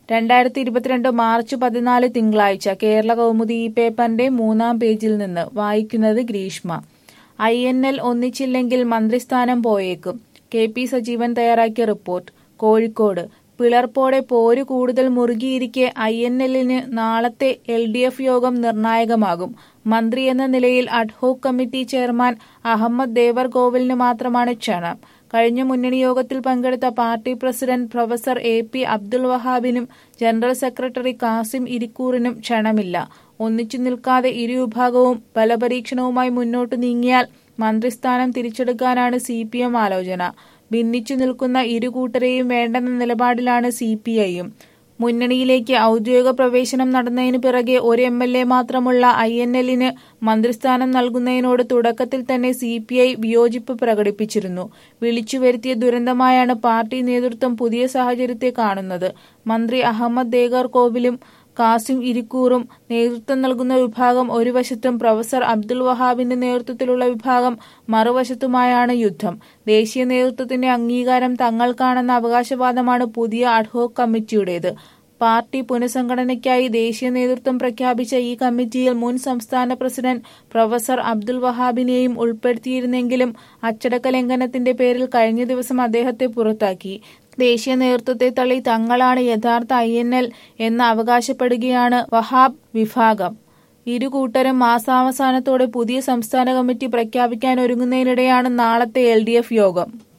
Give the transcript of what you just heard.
രണ്ടായിരത്തി ഇരുപത്തിരണ്ട് മാർച്ച് പതിനാല് തിങ്കളാഴ്ച കേരള കൗമുദി ഈ പേപ്പറിന്റെ മൂന്നാം പേജിൽ നിന്ന് വായിക്കുന്നത് ഗ്രീഷ്മ ഐ എൻ എൽ ഒന്നിച്ചില്ലെങ്കിൽ മന്ത്രിസ്ഥാനം പോയേക്കും കെ പി സജീവൻ തയ്യാറാക്കിയ റിപ്പോർട്ട് കോഴിക്കോട് പിളർപ്പോടെ പോര് കൂടുതൽ മുറുകിയിരിക്കെ ഐ എൻ എല്ലിന് നാളത്തെ എൽ ഡി എഫ് യോഗം നിർണായകമാകും മന്ത്രി എന്ന നിലയിൽ അഡ്ഹോക് കമ്മിറ്റി ചെയർമാൻ അഹമ്മദ് ദേവർകോവിലിന് മാത്രമാണ് ക്ഷണം കഴിഞ്ഞ മുന്നണി യോഗത്തിൽ പങ്കെടുത്ത party president professor A P Abdul വഹാബിനും ജനറൽ സെക്രട്ടറി കാസിം ഇരിക്കൂറിനും ക്ഷണമില്ല ഒന്നിച്ചു നിൽക്കാതെ ഇരുവിഭാഗവും ബലപരീക്ഷണവുമായി മുന്നോട്ടു നീങ്ങിയാൽ മന്ത്രിസ്ഥാനം തിരിച്ചെടുക്കാനാണ് സി പി എം ആലോചന ഭിന്നിച്ചു നിൽക്കുന്ന ഇരു കൂട്ടരെയും വേണ്ടെന്ന നിലപാടിലാണ് സി പി ഐയും മുന്നണിയിലേക്ക് ഔദ്യോഗിക പ്രവേശനം നടന്നതിന് പിറകെ ഒരു എം എൽ എ മാത്രമുള്ള ഐ എൻ എല്ലിന് മന്ത്രിസ്ഥാനം നൽകുന്നതിനോട് തുടക്കത്തിൽ തന്നെ സി പി ഐ വിയോജിപ്പ് പ്രകടിപ്പിച്ചിരുന്നു വിളിച്ചു വരുത്തിയ ദുരന്തമായാണ് പാർട്ടി നേതൃത്വം പുതിയ സാഹചര്യത്തെ കാണുന്നത് മന്ത്രി അഹമ്മദ് ദേഗർ കോവിലും കാസിം ഇരിക്കൂറും നേതൃത്വം നൽകുന്ന വിഭാഗം ഒരു വശത്തും പ്രൊഫസർ അബ്ദുൾ വഹാബിന്റെ നേതൃത്വത്തിലുള്ള വിഭാഗം മറുവശത്തുമായാണ് യുദ്ധം ദേശീയ നേതൃത്വത്തിന്റെ അംഗീകാരം തങ്ങൾക്കാണെന്ന അവകാശവാദമാണ് പുതിയ അഡ്ഹോക് കമ്മിറ്റിയുടേത് പാർട്ടി പുനഃസംഘടനയ്ക്കായി ദേശീയ നേതൃത്വം പ്രഖ്യാപിച്ച ഈ കമ്മിറ്റിയിൽ മുൻ സംസ്ഥാന പ്രസിഡന്റ് പ്രൊഫസർ അബ്ദുൾ വഹാബിനെയും ഉൾപ്പെടുത്തിയിരുന്നെങ്കിലും അച്ചടക്ക ലംഘനത്തിന്റെ പേരിൽ കഴിഞ്ഞ ദിവസം അദ്ദേഹത്തെ പുറത്താക്കി ദേശീയ നേതൃത്വത്തെ തള്ളി തങ്ങളാണ് യഥാർത്ഥ ഐ എൻ എൽ എന്ന് അവകാശപ്പെടുകയാണ് വഹാബ് വിഭാഗം ഇരു കൂട്ടരും മാസാവസാനത്തോടെ പുതിയ സംസ്ഥാന കമ്മിറ്റി പ്രഖ്യാപിക്കാൻ ഒരുങ്ങുന്നതിനിടെയാണ് നാളത്തെ എൽ യോഗം